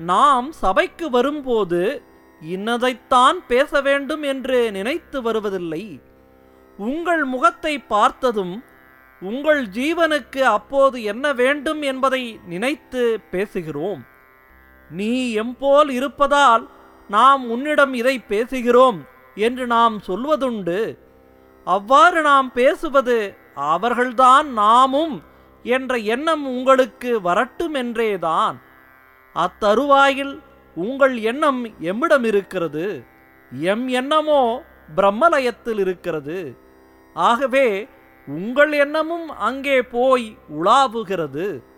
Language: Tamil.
நாம் சபைக்கு வரும்போது இன்னதைத்தான் பேச வேண்டும் என்று நினைத்து வருவதில்லை உங்கள் முகத்தை பார்த்ததும் உங்கள் ஜீவனுக்கு அப்போது என்ன வேண்டும் என்பதை நினைத்து பேசுகிறோம் நீ எம்போல் இருப்பதால் நாம் உன்னிடம் இதை பேசுகிறோம் என்று நாம் சொல்வதுண்டு அவ்வாறு நாம் பேசுவது அவர்கள்தான் நாமும் என்ற எண்ணம் உங்களுக்கு வரட்டும் என்றேதான் அத்தருவாயில் உங்கள் எண்ணம் எம்மிடம் இருக்கிறது எம் எண்ணமோ பிரம்மலயத்தில் இருக்கிறது ஆகவே உங்கள் எண்ணமும் அங்கே போய் உலாவுகிறது